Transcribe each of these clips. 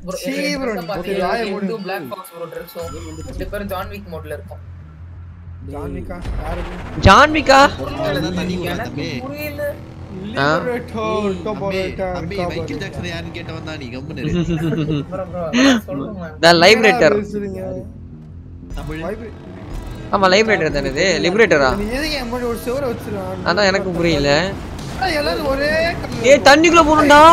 bro, சீ எங்க bro, dress-அ நீ பாத்தீங்கன்னா வாயை மூடு. ரெண்டும் black box bro dress-உம். ரெண்டு பேரும் ஜான் விக் mode ல இருக்கோம். ஜான்விகா யாரு ஜான்விகா தான் தண்ணி குடுறா தம்பி புரியல. ஆ. லிபரேட்டோ தம்பி டோபரேட்டர் தம்பி மைக்கேல் ஜாக்சன் யாருன்னு கேட்ட வந்தா நீ கம்முன்னு இரு. bro, bro, அதான் சொல்லுங்க. த லைப்ரேட்டர் தமிழ் ஆமா லைப்ரேட்டர் தானே இது லிபரேட்டரா நீ எதுக்கு என் முன்னாடி ஒரு சுவரை வச்சிருக்கான் அதான் எனக்கு புரியல எல்லாரும் ஒரே ஏ தண்ணிக்குள்ள போகணும்டா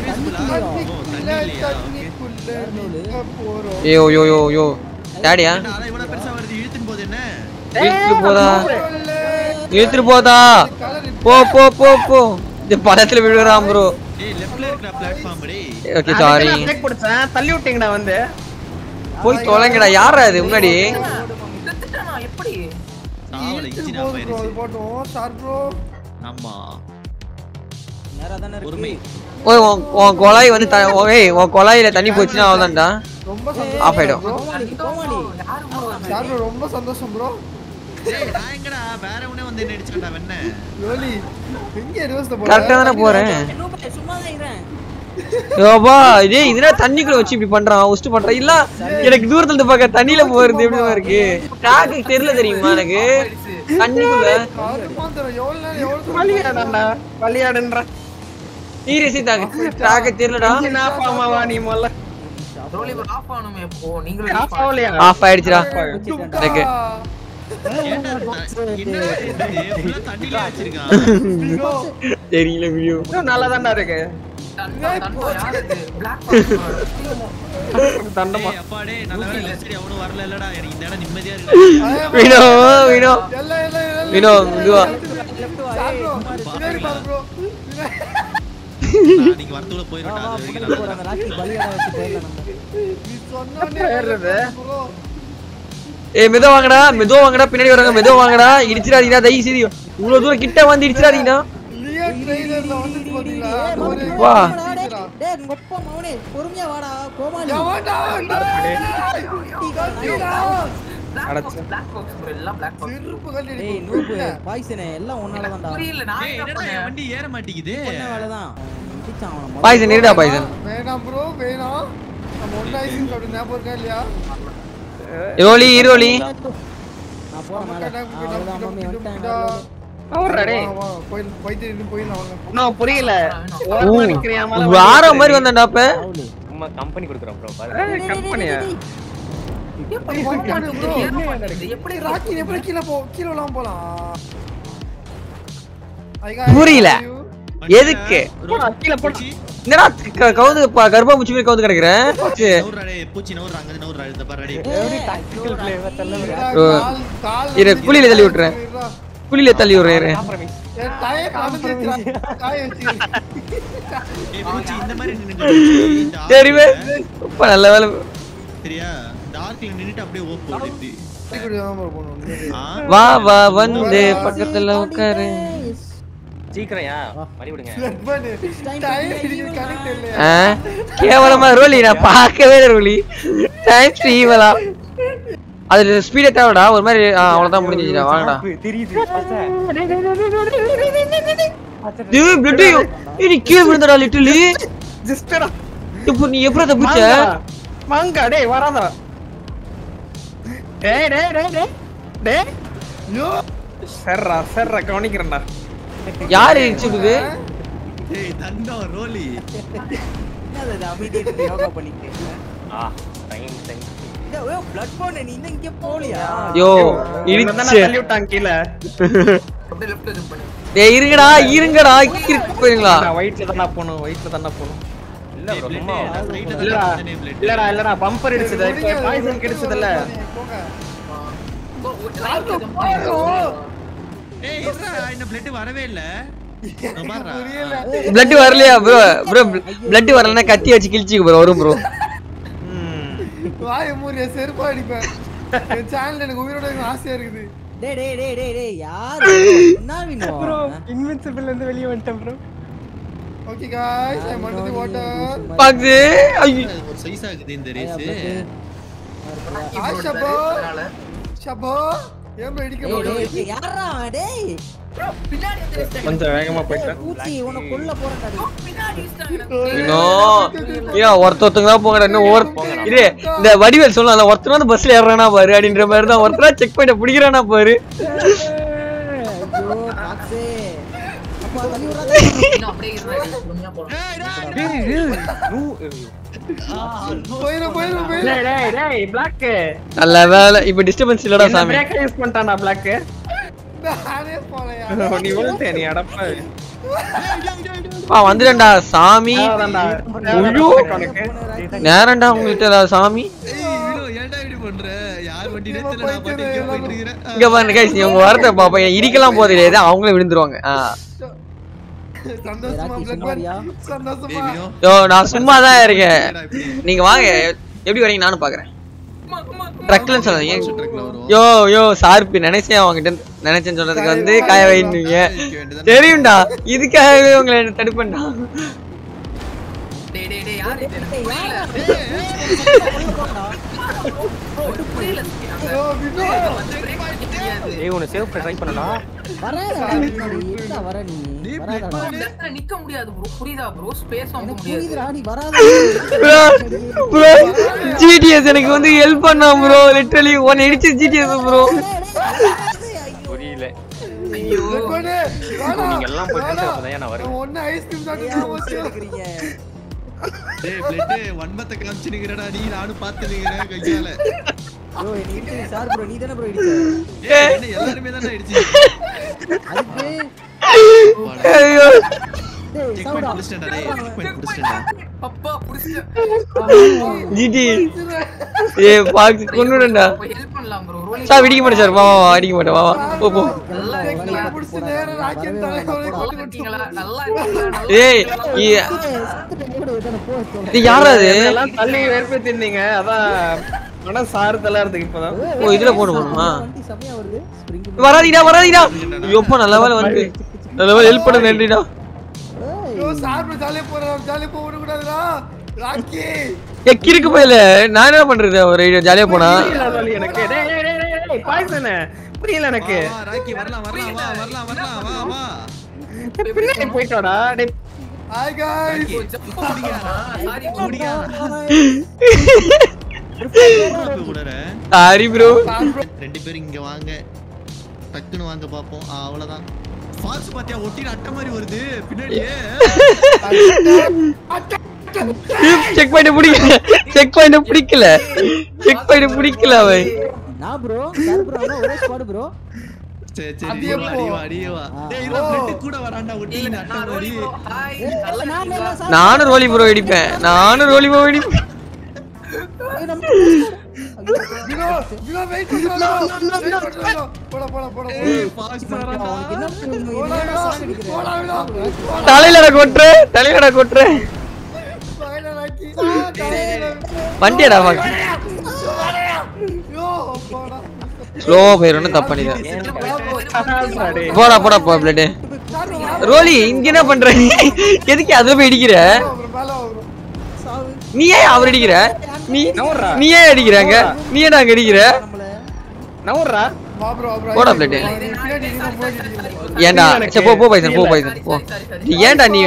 தண்ணிக்குள்ள நிக்க போறோம் ஏயோ யோ யோ யோ டேடியா என்ன, அதான் இவ்வளவு பெருசா வருது இழுத்துன்னு போகுது என்ன இழுத்துட்டு போதா இழுத்துட்டு போதா போ போ போ போ இந்த பழத்துல விழுறான் ப்ரோ டேய் லெஃப்ட்ல இருக்கிற பிளாட்ஃபார்ம் டேய் ஓகே சாரி பிரேக் பிடிச்சேன் தள்ளி விட்டீங்கடா வந்து போய் தொலைங்கடா யாரா இது முன்னாடி செத்துட்டானா, எப்படி சாவல இன்ஜின் ஆஃப் ப்ரோ ஆயிருச்சு அது போட்டோம் சார் ப்ரோ ஆமா நேரா தானே பொறுமை இருக்கு ஓய் உன் உன் குழாய் வந்து த- ஓய் உன் குழாயில தண்ணி போச்சுன்னா அவ்வளோதான்டா ரொம்ப ஆஃப் ஆயிடும் ப்ரோ கோமாளி கோமாளி யாரு bro அது? சார் ப்ரோ ரொம்ப சந்தோஷம் ப்ரோ டேய் நான் எங்கடா வேற உடனே வந்து என்ன அடிச்சான்டா வெண்ண யோலி எங்க ரிவர்ஸ்ல போற கரெக்டா தானே போறேன் என்ன பண்ண சும்மா தான் இருக்கிறேன் யோபா இதே இதுனா தண்ணிக்குள்ள வச்சு இப்படி பண்றான் உஸ்ட் பண்றான் இல்ல எனக்கு தூரத்துல இருந்து பார்க்க தண்ணியில போறது எப்படிமா இருக்கு ட்ராக்கு தெரியல தெரியுமா எனக்கு தண்ணிக்குள்ள கருமாந்திரம் எவ்வளவு நேரம் எவ்வளவு வழியாடா வழியாடுன்ற சீரியஸி தாங்க ட்ராக்கு தெரியலடா இன்ஜின் ஆஃப் ஆமாவா நீ முதல்ல ரோலி bro, off ஆகணுமே இப்போ. நீங்களும் ஆஃப் ஆகலையா ஆஃப் ஆயிடுச்சுடா எனக்கு ஏன்டா த- என்னடா இது ஃபுல்லா தண்ணில வச்சிருக்கான் தெரியல வீடியோ இன்னும் நல்லா தான்டா இருக்கு தண்டா, தண்டா, யாரு அது? Black box bro. தண்டமா டேய் அப்பா டேய் நல்ல வேளை லெஃப்ட் சைடு அவனும் வரல இல்லடா எனக்கு இந்த இடம் நிம்மதியா இருக்கு வினோ வினோ எல்லாம் எல்லாம் எல்லாம் வினோ இதுவா சார் ப்ரோ பின்னாடி பாரு ப்ரோ நான் நீங்க வரதுக்குள்ள போயிரட்டா அது வரைக்கும் நான் போறாங்க ராக்கி பலியாட வச்சு போயிடலாம் நம்ம நீ சொன்னோனே ஏறுறது? ப்ரோ ஏ மெதுவா வாங்கடா மெதுவா வாங்கடா பின்னாடி வராங்க மெதுவா வாங்கடா இடிச்சிடாதீங்கடா தயவு செய்து இவ்வளவு தூரம் கிட்ட வந்து இடிச்சிடாதீங்கடா லியோ ட்ரெய்லர்ல வந்து பாத்தீங்களா ஒரு வா. டேய் உங்க அப்பா மவனே பொறுமையா வாடா கோமாளி எவன்டா Black box, black box bro, எல்லாம் black box. செருப்பு கட்டி டேய் நூபு பாய்சனே எல்லாம் ஒன்னால தான்டா புரியல, நான் டேய் என்ன என்னடா என் பண்ணேன்? வண்டி ஏற மாட்டேங்குது என்ன வேலை தான் இடிச்சான் அவனை முதல்ல. பாய்சன் இருடா பாய்சன் வேணாம் ப்ரோ வேணாம் நம்ம ஒண்ணா ஐசிங் அப்படி ஞாபகம் இருக்கா இல்லையா ரோலி ஈரோலி நான் போறேன் மேல அவ்வளவுதான் மம்மி வந்துட்டாங்க அவர்றா டேய் வா, வா, போய் போயிட்டு இருந்து போயிடலாம் வாங்க இன்னும் புரியல ஊ, ஓரமா நிக்கிறியா மேல வார மாதிரி வந்தேன்டா அப்ப ராவுலி சும்மா கம்பெனி கொடுக்குறோம் ப்ரோ கம்பெனியா எப்படி போட்டானு bro. ஏற மாட்டேங்குது? எப்படி ராக்கி எப்படி கீழே போ கீழே விழாம போலாம் ஐயா, புரியல. ஐயோ. எதுக்கு? போடா, கீழே போடா. என்னடா க- கவுந்து ப- கருப்பா பூச்சி மாதிரி கவுந்து கிடக்குறேன் நவுறா டேய் பூச்சி நவுறா அங்க நவுறா இந்த பாரு டேய் இருடா, ஓ. கால் கால் இரு, வந்து குழியில தள்ளி விட்டுறேன். இருடா. குழியில தள்ளி விடுறேன் என் டயர் நடந்துச்சுடா. காய வச்சுக்கிறேன். ஏய் பூச்சி இந்த மாதிரி நின்னுட்டு இந்த தெரியுமே ஆர்க்ல, ரொம்ப நல்ல வேலை சரியா டார்க்ல நின்னுட்டு அப்படியே ஓ போடு இப்படி இப்படி தான் bro போகணும். ஆ வா வா வந்து பக்கத்துல உட்காரு சீக்கிரம் யா மணி விடுங்க Flood பண்ணு. டயர் இடிக்குது, connect இல்லையா? ஆ, கேவலமா ரோலி நான் பார்க்கவே இல்லை ரோலி டைம் ஸ்ரீவலா அது ஸ்பீடே தேவைடா ஒரு மாதிரி ஆ, அவ்வளவுதான் முடிஞ்சிச்சுடா வாங்கடா தெரியுது டேய் பிளட் ஏய் நீ கீழே விழுந்தடா லிட்டிலி ஜிஸ்டடா. இப்போ நீ எப்படி தப்பிச்ச மாங்கா. மாங்கா டேய் வராதா டேய் டேய் டேய் டேய் டேய் ஐயோ, சர்ரா சர்ரா கவனிக்கிறேன்டா யாரு இடிச்சுடுது டேய் தண்டம் ரோலி என்னது இது அமைதியா இருந்து யோகா பண்ணிட்டு ஆ டைம் டைம் பிளட் போன நீ இன்னும் இங்க போலியா யோ இவன் தானே இடிச்சு தள்ளி விட்டான் கீழே அப்படியே left இது பண்ணு. டேய் இருங்கடா இருங்கடா இருக்கு போறீங்களா ஒயிட்ல தானே போகணும் ஒயிட்ல தானே போகணும் இல்ல ப்ரோ சும்மா இல்லடா இல்லடா இல்லடா பம்பர் இடிச்சது இப்ப பாய்சன் கிடைச்சதுல போங்க. bro, light இது பண்ணு. ஏய் இருடா இந்த பிளட் வரவே இல்ல நான் பாருடா. புரியல. பிளட் வரலையா ப்ரோ ப்ரோ பிளட் வரலன்னா கத்தி வச்சு கிழிச்சிக்க ப்ரோ வரும் ப்ரோ வாயை மூடிய செருப்பா அடிப்பேன் என் சேனல் எனக்கு உயிரோட இருக்கணும்னு ஆசையா இருக்குது டேய் டேய் டேய் டேய் டேய் யாரு என்ன வினோ இன்வின்சிபிள் இருந்து வெளிய வந்துட்டேன் bro okay guys I want the water பாக்குது ஐயோ ஒரு சைஸ் ஆகுது இந்த ரேஸ் ஆ ஷபோ அதனால ஷபோ ஏன் இடிக்க டேய் போறீங்க டேய் யாரா அவன்? டேய் bro, பின்னாடி வந்து வச்சிட்டாங்க. கொஞ்சம் வேகமா போயிட்டேன் பூச்சி உன்னை கொல்ல போறேன்டா டேய். பின்னாடி வச்சிட்டாங்க. இன்னும் ஏன் ஒருத்த ஒருத்தங்க தான் போங்கடா இன்னும் ஒரு இது இந்த வடிவேல் சொல்லலாம் ஒருத்தர் வந்து பஸ்ல ஏறானா பாரு அப்படின்ற மாதிரி தான் ஒருத்தரா செக் பண்ணி பிடிக்கிறானா பாரு ஐயோ பாக்ஸே அப்பா தள்ளி விடாத இன்னும் அப்படியே இருந்தாங்க. பொறுமையா போலாம். போயிரும் போயிரும் போயிரும் டேய் டேய் டேய் பிளாக் நல்ல வேலை இப்ப டிஸ்டர்பன்ஸ் இல்லடா சாமி பிரேக் யூஸ் பண்ணிட்டானா பிளாக் நானே போலையா நீ உள்ட்ட நீ அடப்ப பா வந்துட்டேன்டா சாமி அதான்டா. ஐயோ. உனக்கு. நேரம்டா உங்கள்கிட்ட சாமி ஏய் இவ்வளோ ஏன்டா இப்படி பண்ற யார் வண்டினே தெரியல நான் பாட்டு இங்கே போயிட்டு இருக்கிறேன் இங்க பாருங்க guys நீ உங்க வரத்தை பாப்பா இடிக்கலாம் போது கிடையாது அவங்களே விழுந்துருவாங்க ஆ. சந்தோஷமா ராக்கி, blood சும்மாரியா? சந்தோஷமா தேவியோ யோ நான் சும்மா தான் இருக்கேன் என்னடா இப்படி நீங்க வாங்க எப்படி வரீங்க நானும் பாக்குறேன் அம்மா, அம்மா, அம்மா. ட்ரக்லன்னு சொல்லாதீங்க ட்ரக்ல வருவோம் யோ யோ சார்பு நினைச்சேன் அவங்ககிட்ட இருந்து- நினைச்சேன்னு சொல்றதுக்கு வந்து காய வைந்தீங்க வைக்க வேண்டியதுதானே. தெரியும்டா இதுக்காகவே உங்களை தடுப்பேன்டா டேய், டேய், டேய், யாரு இது? எனக்கு புரியல. bro, புரியல. அந்த ஓ, வினோ. வந்து break அடிக்க முடியாது. ஏய் உன்னை சேவ் ட்ரை பண்ணலாம் வராதடா முன்னாடி எங்க வர நீ வராதடா இந்த இடத்துல நிக்க முடியாது bro. புரியுதா bro? space வாங்க எனக்கு முடியாது. புரியுதுடா நீ வராத ப்ரோ ஜிடிஎஸ் எனக்கு வந்து ஹெல்ப் பண்ணா ப்ரோ லிட்டரலி ஒன் இடிச்சு ஜிடிஎஸ் ப்ரோ புரியல ஐயோ. blood பண்ணு. வேணாம். நீங்க எல்லாம் போயிட்டு வேணாம். அப்பதான் நான் வருவேன் நான் ஒண்ணு ஐஸ்கிரீம் சாப்பிட்டு போச்சு இருக்கிறீங்க டேய் பிளட் வன்மத்தை காமிச்சு நிக்கிறடா நீ நானும் பார்த்து நிக்கிறேன் கையால ப்ரோ நீ இடிச்சது சார் ப்ரோ நீ தானே ப்ரோ இடிச்ச ஏய் என்ன எல்லாருமே தானே அடிச்சு அதுக்கு ஐயோ டேய் செக் சவுடா பண்ணி புடிச்சிட்டேன்டா டேய் செக் பண்ணி புடிச்சிட்டேன்டா அப்பா, புடிச்சிட்டேன். ஜிடி ஏ பாக்ஸ் கொன்னுடா போய் help பண்ணலாம் bro. rolling சார் இடிக்க மாட்டேன் சார் வா வா வா அடிக்க மாட்டேன் வா வா போ போ நல்லா கேக் இருக்கீங்களா? முடிச்சு நேரம் ராக்கெட் தலை நல்லா கொண்டு இருக்கீங்களா? நல்லா இருக்கீங்களா? நல்லா ஏய் இருக்கீங்களா? இ- போஸ்ட் இது யாரா அது எல்லாம் தள்ளி வெறுப்பேத்தி இருந்தீங்க அதான் மனம் சாறுதலா இருக்கு இப்பதான் ஓ இதுல போட போகணுமா வண்டி செமையா வருது ஸ்ப்ரிங் வராதீடா வராதீடா ஐயோப்பா நல்ல வேலை வந்து நல்ல வேலை ஹெல்ப் பண்ண நன்றிடா ஐயோ சாப்பிட ஜாலியா போறோம் ஜாலியா போக விடக்கூடாதுடா ராக்கி ஏ கிறுக்கு போயில நான் என்ன பண்றது ஒரு ஜாலியா போனா புரியல தோழி எனக்கு டேய் டேய் டேய், டேய் டேய் பாய்சன் புரியல எனக்கு வா, வா, ராக்கி வரலாம் வரலாம் வா வரலாம் வரலாம் வா வா பின்னாடி போயிட்டோடா டேய் ஹாய் गाइस ஓ, jump பண்ணிக்கிறானா? Sorry bro. கூடற சாரி ப்ரோ ரெண்டு பேரும் இங்க வாங்க டக்குன்னு வாங்க பாப்போம் ஆ, அவ்வளவுதான் ஃபால்ஸ் பாத்தியா ஒட்டின அட்டை மாதிரி வருது பின்னாடியே செக் பாயிண்ட் பிடிக்கல செக் பாயிண்ட் பிடிக்கல செக் பாயிண்ட் பிடிக்கல அவன் நான் ப்ரோ சார் ப்ரோ ஒரே ஸ்குவாட் ப்ரோ சரி சரி அப்படியே வா, போ. அடி வா, அடி வா. டேய் இதுல பிளட் கூட வரான்டா ஒட்டின அட்டை நான் மாதிரி rolling bro. Hi. நல்லா நான் இருக்கீங்களா? சார் நானும் ரோலி ப்ரோ அடிப்பேன் நானும் ரோலி ப்ரோ அடிப்பேன் வினோ வினோ வெயிட் பண்ணுடா வெயிட் பண்ணுடா போடா போடா போடா ஏய் ஃபாஸ்ட் வரான்டா என்ன போடா வினோ போடா வினோ தலையிலடா கொட்டுற தலையிலடா கொட்டுற வாடா ராக்கி வண்டியடா பாக்க ஐயோ போடா ஸ்லோ போயிரும் தப்பு பண்ணிதான் டேய் போடா போடா போ பிளட் ரோலி இங்க என்ன பண்ற எதுக்கு அதுல போய் அடிக்கிற அப்புறம் மேல வரும் நீ ஏன் அவர் அடிக்கிற நீ நவுறா. நீ ஏன் அடிக்கிறாங்க நீ ஏன் அங்க அடிக்கிற நவுறா வா ப்ரோ ப்ரோ போடா பிளட் பின்னாடி நீங்க போயிட்டு ஏன்டா சரி போ போ பைசன் போ பைசன் போ நீ ஏன்டா நீ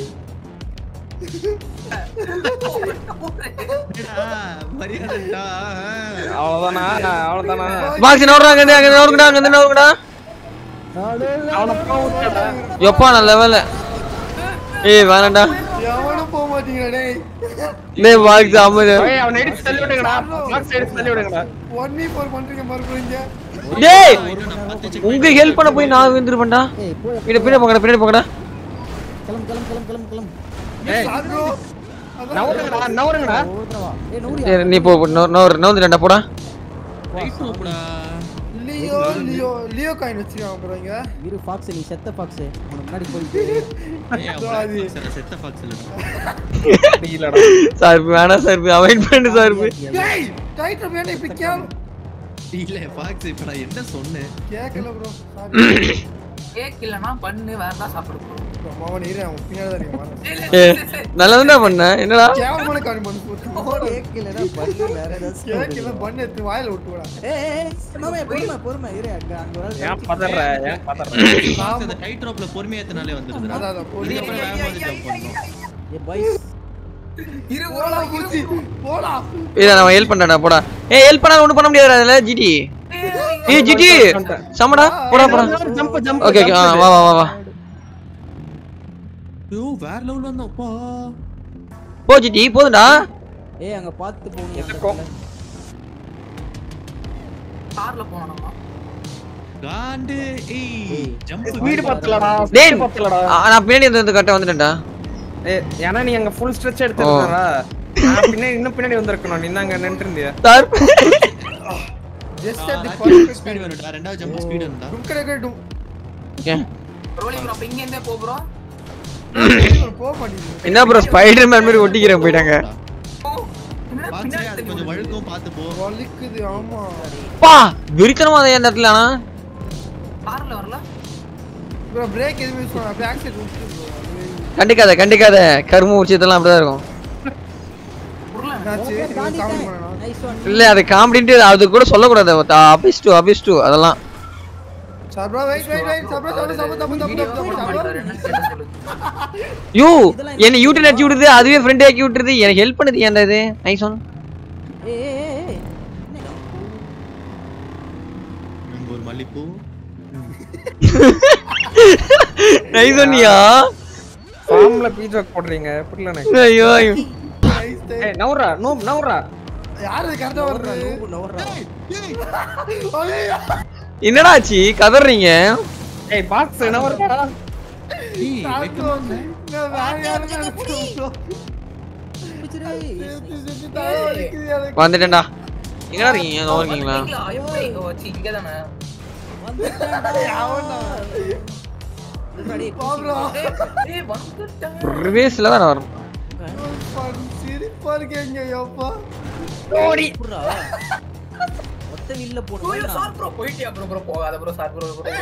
என்னடா, மரியாதைடா. அவ்வளவுதானா அவ்வளவுதானா பாக்ஸ் நோடுறாங்க அங்க அங்க நோடுங்கடா அங்க நோடுங்கடா அவன போட்டடா எப்பா நல்ல வேலை ஏய் வேணாம்டா எவனும் போக மாட்டீங்களா டேய் டேய் பாக்ஸ் அமைதி ஏய் அவனை இடிச்சு தள்ளி விடுங்கடா பாக்ஸ் இடிச்சு தள்ளி விடுங்கடா ஒன் வீ ஃபோர் பண்றீங்க மறுபடியும் இங்க டேய் இன்னும் நான் பார்த்து check உங்க ஹெல்ப் பண்ண போய் நான் விழுந்துருப்பேன்டா ஏய் போ பின்னாடி பின்னாடி போங்கடா பின்னாடி போங்கடா கிளம்பு கிளம்பு கிளம்பு கிளம்பு கிளம்பு சாப்பிடுறோ நவுருங்கடா நவுருங்கடா ஓடுறவா ஏய் நூறு சரி நீ போ நோ நோ நோந்துடா போடா right போடா. லியோ லியோ லியோ காயின் வச்சிருக்காங்க ப்ரோ இங்க இரு ஃபாக்ஸ் நீ செத்த ஃபாக்ஸ் உனக்கு முன்னாடி போயிட்டு ஏய், அவன் black fox இல்ல, செத்த fox இல்லடா. இல்லடா சார் வேணாம் சார் அவாய்ட் பண்ணு சார் டேய் டைட்டர் வேணே இப்ப கேள் இல்ல, fox, இப்ப நான் என்ன சொன்னேன் கேக்கல ப்ரோ சாரி கேக் இல்லனா பண்ணு வேற ஏதாவது சாப்பிடு bro. மாவன் இரு அவன் பின்னாடி தான் இருக்கேன் வரேன். இல்ல, ஏ இல்ல, இல்ல, இல்ல. நல்லா பண்ண என்னடா கேவலமான காரியம் பண்ணி போட்டு கேக் இல்லடா பண்ணு வேற ஏதாவது கேக் எல்லாம் பண்ணு எடுத்து வாயில விட்டு விடா ஏய் ஏய், ஏய் மாமே பொறுமை பொறுமை இரு அங்க அங்க ஒரு ஆள் ஏன் பதற ஏன் பதற பாக்ஸ் அந்த டைட் ரோப்ல பொறுமையா ஏத்தனாலே வந்துருது அதான் அதான் போடு. இதுக்கப்புறம் வேகமா வந்து ஜம்ப் பண்ணணும் ஏய் பாய்ஸ் இரு bro, போடா இரு பூச்சி bro. போடா இல்ல நான் ஹெல்ப் பண்றேன்டா போடா ஏய் ஹெல்ப் பண்ணா ஒண்ணும் பண்ண முடியாது அதுல ஜிடி ஏய் ஜிடி சமடா போடா போடா ஜம்ப் ஜம்ப் ஓகே ஓகே வா வா வா வா ஐயோ வேற லெவல் வந்தோம்ப்பா போ ஜிடி போதுடா ஏய் அங்க பாத்து போங்க எதுக்கும். கார்ல போனோம் நம்ம. காண்டு ஏய் ஜம்ப் ஸ்பீடு பத்தலடா டேய் ஸ்பீடு பத்தலடா ஆ, நான் பின்னாடி வந்து வந்து கரெக்டா வந்துட்டேன்டா ஏய், ஏன்னா நீ அங்க ஃபுல் ஸ்ட்ரெச் எடுத்துறடா நான் பின்னாடி இன்னும் பின்னாடி வந்திருக்கணும் நீ தான் அங்க நின்று இருந்தியா sir just at the perfect speed வேணும்டா ரெண்டாவது ஜம்ப் ஸ்பீடு வேணும்டா டும் கடை கட்டும் ஓகே ரோலி bro, அப்ப இங்க இருந்தே போ bro. போக மாட்டேங்குது என்ன ப்ரோ ஸ்பைடர் மேன் மாதிரி ஒட்டிக்கிறேன் போயிட்டாங்க போ. என்னடா பாக்ஸ் பின்னாடி அது தள்ளி கொஞ்சம் விடுது? வழுக்கும் பார்த்து போ வலிக்குது ஆமா பா வெறித்தனமா அந்த இடத்துல ஆனா கார்ல வரல ப்ரோ பிரேக் எதுவுமே யூஸ் பண்ண பேக் சைடு விட்டு bro. அது கண்டுக்காத கண்டுக்காத கரும உச்சியத்தெல்லாம் அப்படிதான் இருக்கும் உருளை என்னாச்சு ஓகே இது காமெடி தாண்டிட்டேன் பண்ணணும் நைஸ் ஒன் இல்ல அது காமெடின்ட்டு அது கூட சொல்லக்கூடாது அபிஸ் டூ அபிஸ் டூ அதெல்லாம் sir bro wait wait wait sir bro sir bro தப்பு தப்பு வீடியோ தப்பு போட சார் மாட்டாரு ப்ரோ என்னன்னு கேட்டு சொல்லு யூ என்ன யூடியூப் அடிச்சு விடுது அதுவே ஃப்ரெண்ட் ஆக்கி விட்டுருது எனக்கு ஹெல்ப் பண்ணுது ஏன்டா இது நைஸ் ஒன் ஏய் ஏய் ஏய், ஏய் என்னடா? நம்ம ஒரு மல்லிப்பூ நைஸ் ஒன்னியா ஃபார்ம்ல பீஜா போடுறீங்க புரியல எனக்கு ஐயோ ஐயோ. நைஸ் டைம் ஏய் நவுரா நோ நவுரா யார் இது கரெக்டா வருது நோவு நோவுறா. ஐயோ என்னடா ஆச்சு கதறீங்க ஏய் பாக்ஸ் நவுரா ஏய் சார் வெக்க ப்ரோ நான் வேற யாரும் நினைச்சேன் ப்ரோ பிடிச்சிரு. சேர்த்து சேர்த்து தலை வலிக்குது எனக்கு வந்துட்டேன்டா எங்கடா இருக்கீங்க இதோ இருக்கீங்களா வந்துட்டீங்களா? எப்படி இங்க வச்சு இங்கதானே வந்துட்டேன்டா. முன்னாடி பா ப்ரோ ஏய் வந்துட்டேன் ரிவேஸ்ல தான் வரும் சிரிப்பா இருக்கேங்க அப்பா புறா. ஒத்த வில்ல போடுமா ஐயோ சார் ப்ரோ போயிட்டியா ப்ரோ ப்ரோ போகாத ப்ரோ சார் ப்ரோ ப்ரோ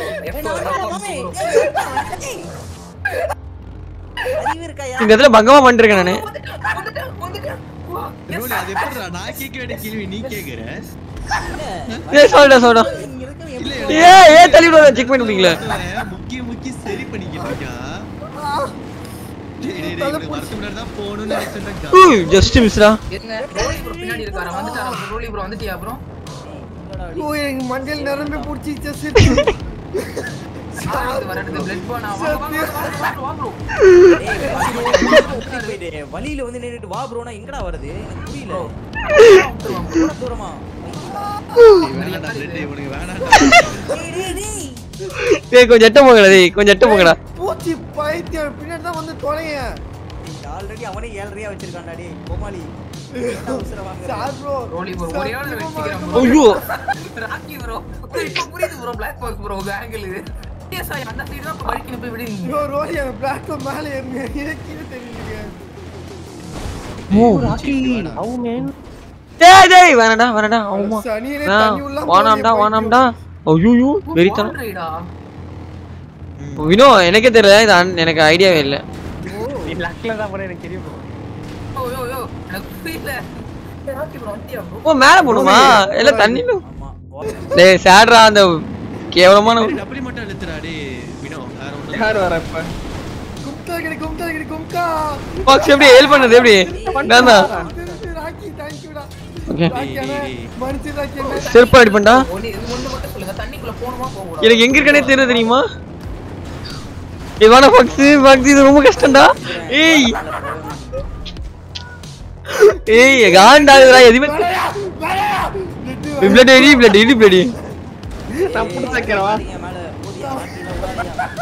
அறிவு இருக்கா இந்த இடத்துல பங்கமா பண்ணிருக்கேன் நானு வந்துட்டேன் வந்துட்டேன் வா ரோலி, அது எப்படிடா நான் கேட்க வேண்டிய கேள்வி நீ கேக்குற ஏ சொல்டா சொல்டா இங்க இருக்க இல்ல, எப்படி ஏ ஏ தள்ளி விடுறா செக் பண்ணி முடியல அவன் முக்கிய முக்கிய சரி பண்ணிக்கிட்டு இருக்கான் டேய், டேய், டேய், இவனுக்கு வரதுக்கு முன்னாடி தான் போகணும்னு நினைச்சேன்டா. ஜஸ்ட் மிஸ்ரா என்ன ரோலி ப்ரோ பின்னாடி இருக்காரா வந்துட்டாரா bro? ரோலி ப்ரோ வந்துட்டியா ப்ரோ ஓ எனக்கு மஞ்சள் நிரம்பி பிடிச்சிச்சு சிரிச்சு சார் வரது பிளட் போன் வா வா ப்ரோ எப்படி போயிட்டு வழியில வந்து நின்னுட்டு வா ப்ரோனா எங்கடா வருது எனக்கு புரியல எவ்வளவு தூரமா டேய், வேணாம்டா, டேய், இவனுக்கு வேணாம்டா. டேய், டேய், டேய். ஏய் கொஞ்சம் எட்ட போங்கடா டேய் கொஞ்சம் எட்ட போங்கடா பூச்சி பைத்தியம் பின்னாடி தான் வந்து தொலைங்க ஆல்ரெடி அவனே ஏழ்றையா வச்சிருக்கான்டா டேய் கோமாளி என்ன அவசரம் வாங்குற? சார் ப்ரோ ரோலி ப்ரோ ஒரே ஆள் வெச்சிக்கிறேன் ப்ரோ ஐயோ ராக்கி ப்ரோ இப்போ புரியுது ப்ரோ பிளாக் பாக்ஸ் ப்ரோ உங்க ஆங்கிள் எஸ் ஐ அந்த சைடு தான் வலிக்கு போய் விடுங்க ப்ரோ ரோலி அந்த பிளாட்ஃபார்ம் மேல ஏறுங்க கீழே தெரியுங்க ஹவு மேன் டேய் டேய் வேணாடா வேணாடா ஆமா சனியனே ஆ, தண்ணி உள்ள வானாம்டா வானாம்டா ஐயோ வெறித்தனம் ரைடா வினோ எனக்கே தெரியல இது அன்- எனக்கு ஐடியாவே இல்ல நீ லக்ல தான் போற எனக்கு தெரியும் bro. ஓ யோ யோ எனக்கு புரியல ராக்கி ப்ரோ வந்துட்டியா ப்ரோ ஓ மேல போணுமா எல்லாம் தண்ணில ஆமா டேய் சேட்ரா அந்த கேவலமான டேய், டபுளி மட்டும் இழுத்துடா, டேய், வினோ, வேற ஒண்ணும் இல்ல. யார் வர இப்ப கும்கா கிடி கும்கா கிடி கும்கா பாக்ஸ் எப்படி ஹெல்ப் பண்ணது எப்படி நான் தான் ராக்கி தேங்க்யூடா ஓகே ராக்கி அண்ணா மனுச்சு ராக்கி அண்ணா செருப்பு அடி பண்ணா ஒன்னு இது ஒண்ணு மட்டும் சொல்லுங்க தண்ணிக்குள்ள போணுமா போக கூடாது எனக்கு எங்க இருக்கனே தெரியல தெரியுமா ஏய் வாடா பாக்ஸ் பாக்ஸ் இது ரொம்ப கஷ்டம்டா ஏய் ஏய் காண்டாதுடா எதுமே பிளட் எரி பிளட் எரி பிளட் நான் புடிச்சு வைக்கிறவா நீங்க மேல ஓடியா மாட்டினா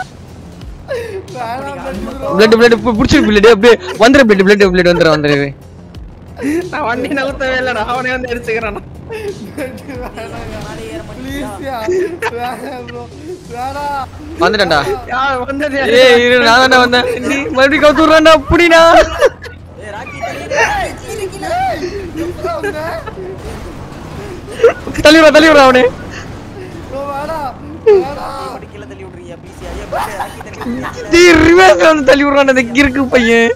ஓடியா வேணாம் பிளட் பிளட் புடிச்சு பிளட் அப்படியே வந்துரு பிளட் பிளட் பிளட் வந்துரு வந்துரு நான் வண்டி நகர்த்தவே இல்லடா அவனே வந்து அடிச்சுக்கிறான் மேலே ஏற ப்ளீஸ் மாட்டீங்களா யா வேணாம் ப்ரோ வேணாம் வந்துட்டேன்டா யார் வந்தது ஏய் இரு நான் தான்டா வந்தேன் நீ மறுபடியும் கவுத்து விடுறான்டா அப்படினா ஏய் ராக்கி தள்ளி கீழ கீழ தள்ளி விடுறா தள்ளி விடுறா அவனே ப்ரோ வேணாம் வேணாம் மட்டும் கீழ தள்ளி விடுறீங்க ப்ளீஸ் ஐயா டேய் ரிவர்ஸ் வந்து தள்ளி விடுறான் அந்த கிறுக்கு பையன்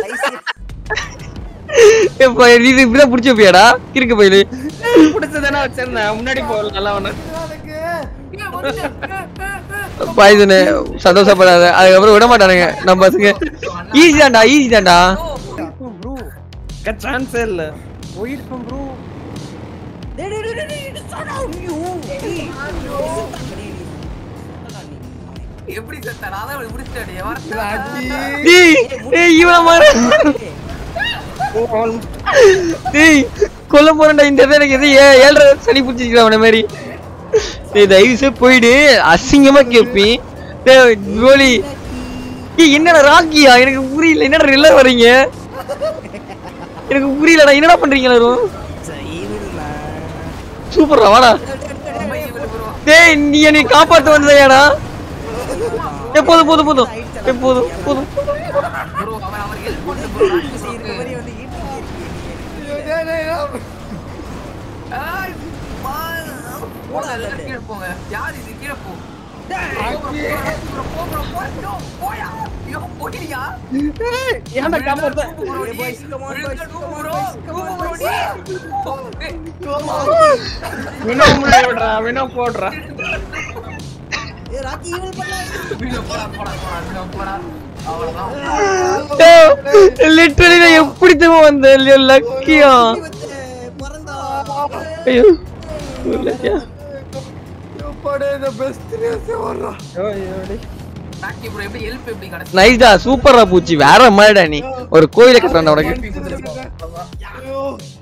எப்பா இது இப்படிதான் புடிச்சு வைப்பியாடா கிறுக்கு பையலு பிடிச்சதானே வச்சிருந்தேன் முன்னாடி போகல நல்லா ஒண்ணு பாய்சனு சந்தோஷப்படாத அதுக்கப்புறம் விட மாட்டானுங்க நம்ம பசங்க ஈஸி தான்டா ஈஸி தான்டா சான்ஸே இல்ல போயிருப்போம் ப்ரோ டேய் டேய் டேய், டேய் இடிச்சாடா, ஐயோ. டேய், எப்படி செத்த நான் தான் முடிச்சிட்டேன் வரட்டா டேய் டேய் இவன மாற டேய் கொல்ல போறேன்டா இந்த இடத்துல எனக்கு எது ஏ- ஏழரை சனி பிடிச்சிருக்கிற அவன மாதிரி டேய் தயவு செய்து போயிடு அசிங்கமா கேப்பி டேய் கோலி ஏய் என்னடா ராக்கியா எனக்கு புரியல என்னடா ரில்ல வரீங்க எனக்கு புரியலடா என்னடா பண்றீங்க எல்லாரும் சூப்பர்டா வாடா டேய் நீ என்னை காப்பாத்த வந்ததையாடா ஏ போதும் போதும் போதும் ஏ போதும் போதும் ப்ரோ அவன் அவர் ஹெல்ப் பண்ணு ப்ரோ இருக்க மாதிரி வந்து ஈட்டு டேய், டேய், டேய். ஏய், பா- போடா, எல்லாரும் கீழே போங்க யார் இது கீழே போ போ bro, போ bro, போ bro, போயா ஐயோ போயிடியா ஏன்டா காப்பாத்த bro, நீ. boys, come on, ஒரு boys, நிமிஷம் come on, bro, boys, come on, bro, boys. நீ. போ, ஏய், வினோ முன்னாடி விடுறா வினோ போடுறா ஏய் ராக்கி ஈவல் பண்ணா வீடியோ போடா போடா போடா வீடியோ போடா அவ்வளவுதான் லிட்டரலி நான் எப்படி திரும்ப வந்தேன் இல்லையோ லக்கியா பறந்தா ஐயோ லக்கியா எப்பாடே, இந்த best race ஏ வர்றா. ராக்கி ப்ரோ எப்படி ஹெல்ப் எப்படி கிடைச்சு நைஸ்டா சூப்பரா பூச்சி வேற மாதிரிடா நீ ஒரு கோயிலை கட்டுறான்டா உனக்கு ஐயோ